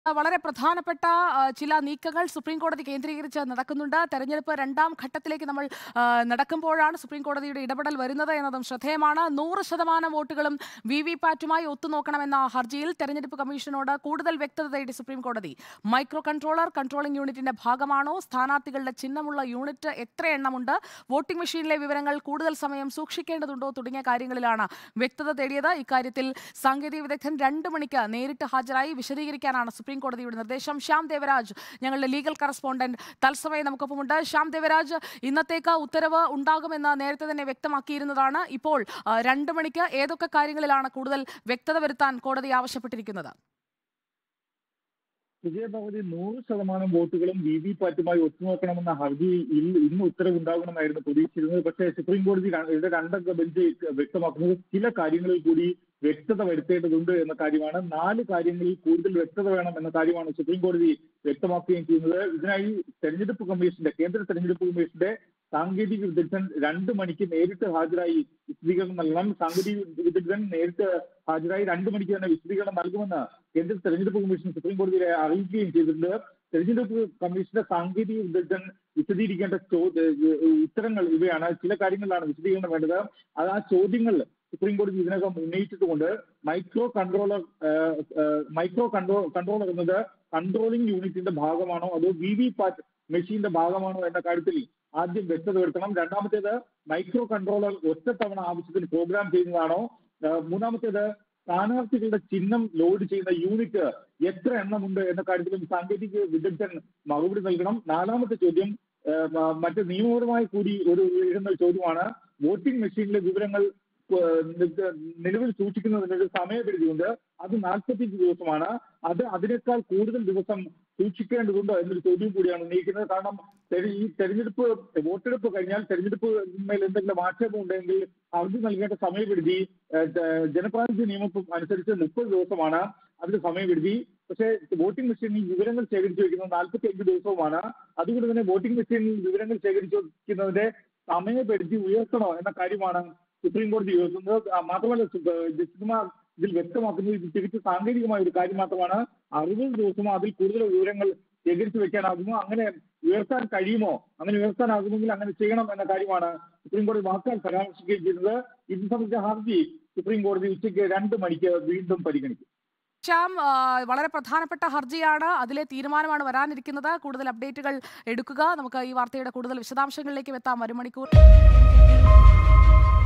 വളരെ പ്രധാനപ്പെട്ട ആ, ചില നീക്കങ്ങൾ സുപ്രീം കോടതി കേന്ദ്രീകരിച്ച് നടക്കുന്നുണ്ട് തെരഞ്ഞെടുപ്പ് രണ്ടാം ഘട്ടത്തിലേക്ക് നമ്മൾ ആ, നടക്കുമ്പോഴാണ് സുപ്രീം കോടതിയുടെ ഇടപെടൽ വരുന്നത് എന്നതും ശ്രദ്ധേയമാണ് നൂറ് ശതമാനം വോട്ടുകളും വി വി പാറ്റുമായി ഒത്തുനോക്കണമെന്ന ഹർജിയിൽ തെരഞ്ഞെടുപ്പ് കമ്മീഷനോട് കൂടുതൽ വ്യക്തത തേടി സുപ്രീം കോടതി മൈക്രോ കൺട്രോളർ കൺട്രോളിംഗ് യൂണിറ്റിന്റെ ഭാഗമാണോ സ്ഥാനാർത്ഥികളുടെ ചിഹ്നമുള്ള യൂണിറ്റ് എത്ര എണ്ണമുണ്ട് വോട്ടിംഗ് മെഷീനിലെ വിവരങ്ങൾ കൂടുതൽ സമയം സൂക്ഷിക്കേണ്ടതുണ്ടോ തുടങ്ങിയ കാര്യങ്ങളിലാണ് വ്യക്തത തേടിയത് ഇക്കാര്യത്തിൽ സാങ്കേതിക വിദഗ്ധൻ രണ്ട് മണിക്ക് നേരിട്ട് ഹാജരായി വിശദീകരിക്കാനാണ് സുപ്രീം കോടതിയുടെ നിർദ്ദേശം ശ്യാം ദേവരാജ് ഞങ്ങളുടെ ലീഗൽ കറസ്പോണ്ടന്റ് തത്സമയം നമുക്കൊപ്പമുണ്ട് ശ്യാം ദേവരാജ് ഇന്നത്തേക്ക് ഉത്തരവ് ഉണ്ടാകുമെന്ന് നേരത്തെ തന്നെ വ്യക്തമാക്കിയിരുന്നതാണ് ഇപ്പോൾ ആ, രണ്ട് മണിക്ക് ഏതൊക്കെ കാര്യങ്ങളിലാണ് കൂടുതൽ വ്യക്തത വരുത്താൻ കോടതി ആവശ്യപ്പെട്ടിരിക്കുന്നത് വിജയഭവതി നൂറ് ശതമാനം വോട്ടുകളും വി വി പാറ്റുമായി ഒത്തുനോക്കണമെന്ന ഹർജി ഇന്ന് ഇന്ന് ഉത്തരവുണ്ടാകണമെന്നായിരുന്നു പ്രതീക്ഷിച്ചിരുന്നത് പക്ഷേ സുപ്രീം കോടതി ര- ഇവിടെ രണ്ടംഗ ബെഞ്ച് വ്യക്തമാക്കുന്നത് ചില കാര്യങ്ങളിൽ കൂടി വ്യക്തത വരുത്തേണ്ടതുണ്ട് എന്ന കാര്യമാണ് നാല് കാര്യങ്ങളിൽ കൂടുതൽ വ്യക്തത വേണം എന്ന കാര്യമാണ് സുപ്രീം കോടതി വ്യക്തമാക്കുകയും ചെയ്യുന്നത് ഇതിനായി തെരഞ്ഞെടുപ്പ് കമ്മീഷന്റെ കേന്ദ്ര തെരഞ്ഞെടുപ്പ് കമ്മീഷന്റെ സാങ്കേതിക വിദഗ്ധൻ രണ്ട് മണിക്ക് നേരിട്ട് ഹാജരായി വിശദീകരണം നൽകണം സാങ്കേതിക വിദഗ്ധൻ നേരിട്ട് ഹാജരായി രണ്ട് മണിക്ക് തന്നെ വിശദീകരണം നൽകുമെന്ന് കേന്ദ്ര തെരഞ്ഞെടുപ്പ് കമ്മീഷൻ സുപ്രീം കോടതിയെ അറിയിക്കുകയും ചെയ്തിട്ടുണ്ട് തെരഞ്ഞെടുപ്പ് കമ്മീഷന്റെ സാങ്കേതിക വിദഗ്ധൻ വിശദീകരിക്കേണ്ട ചോ- ഏഹ് ഉത്തരങ്ങൾ ഇവയാണ് ചില കാര്യങ്ങളിലാണ് വിശദീകരണം വേണ്ടത് അത് ആ ചോദ്യങ്ങൾ സുപ്രീം കോടതി ഇതിനകം ഉന്നയിച്ചിട്ടുകൊണ്ട് micro controller micro control controller എന്നത് കൺട്രോളിംഗ് യൂണിറ്റിന്റെ ഭാഗമാണോ അതോ വി വി പാറ്റ് മെഷീന്റെ ഭാഗമാണോ എന്ന കാര്യത്തിൽ ആദ്യം വ്യക്തത വരുത്തണം രണ്ടാമത്തേത് മൈക്രോ കൺട്രോളർ ഒറ്റത്തവണ ആവശ്യത്തിന് പ്രോഗ്രാം ചെയ്യുന്നതാണോ ഏഹ് മൂന്നാമത്തേത് സ്ഥാനാർത്ഥികളുടെ ചിഹ്നം ലോഡ് ചെയ്യുന്ന യൂണിറ്റ് എത്ര എണ്ണമുണ്ട് എന്ന കാര്യത്തിലും സാങ്കേതിക വിദഗ്ധൻ മറുപടി നൽകണം നാലാമത്തെ ചോദ്യം ഏഹ് മ- മറ്റ് നിയമപരമായി കൂടി ഒരു ഉയരുന്ന ചോദ്യമാണ് വോട്ടിംഗ് മെഷീനിലെ വിവരങ്ങൾ ഏഹ് നി- നിലവിൽ സൂക്ഷിക്കുന്നതിന് ഒരു സമയപരിധിയുണ്ട് അത് നാൽപ്പത്തിയഞ്ച് ദിവസമാണ് അത് അതിനേക്കാൾ കൂടുതൽ ദിവസം സൂക്ഷിക്കേണ്ടതുണ്ടോ എന്നൊരു ചോദ്യം കൂടിയാണ് ഉന്നയിക്കുന്നത് കാരണം തെര- ഈ തെരഞ്ഞെടുപ്പ് വോട്ടെടുപ്പ് കഴിഞ്ഞാൽ തെരഞ്ഞെടുപ്പ് മേൽ എന്തെങ്കിലും ആക്ഷേപം ഉണ്ടെങ്കിൽ ഹർജി നൽകേണ്ട സമയപരിധി ഏഹ് ത- ജനപ്രാതിനിധ്യ നിയമം അനുസരിച്ച് മുപ്പത് ദിവസമാണ് അതിന്റെ സമയപരിധി പക്ഷേ വോട്ടിംഗ് മെഷീനിൽ വിവരങ്ങൾ ശേഖരിച്ചു വെക്കുന്നത് നാൽപ്പത്തി അഞ്ച് ദിവസവുമാണ് അതുകൊണ്ട് തന്നെ വോട്ടിംഗ് മെഷീനിൽ വിവരങ്ങൾ ശേഖരിച്ചു വെക്കുന്നതിന്റെ സമയപരിധി ഉയർത്തണോ എന്ന കാര്യമാണ് സുപ്രീം കോടതി ഉയർത്തുന്നത് ആ, മാത്രമല്ല സു- ഏഹ് ജസ്റ്റിസുമാർ ഇതിൽ വ്യക്തമാക്കുന്നത് ഇത് തിരിച്ച് സാങ്കേതികമായ ഒരു കാര്യം മാത്രമാണ് അറുപത് ദിവസമോ അതിൽ കൂടുതൽ വിവരങ്ങൾ ശേഖരിച്ചു വെക്കാനാകുമോ അങ്ങനെ ഉയർത്താൻ കഴിയുമോ അങ്ങനെ ഉയർത്താനാകുമെങ്കിൽ അങ്ങനെ ചെയ്യണം എന്ന കാര്യമാണ് സുപ്രീം കോടതി വാക്കാൽ പരാമർശിക്കുകയും ചെയ്തത് ഇത് സംബന്ധിച്ച ഹർജി സുപ്രീം കോടതി ഉച്ചയ്ക്ക് രണ്ട് മണിക്ക് വീണ്ടും പരിഗണിക്കും ശ്യാം ആ, വളരെ പ്രധാനപ്പെട്ട ഹർജിയാണ് അതിലെ തീരുമാനമാണ് വരാനിരിക്കുന്നത് കൂടുതൽ അപ്ഡേറ്റുകൾ എടുക്കുക നമുക്ക് ഈ വാർത്തയുടെ കൂടുതൽ വിശദാംശങ്ങളിലേക്ക് എത്താം ഒരു മണിക്കൂർ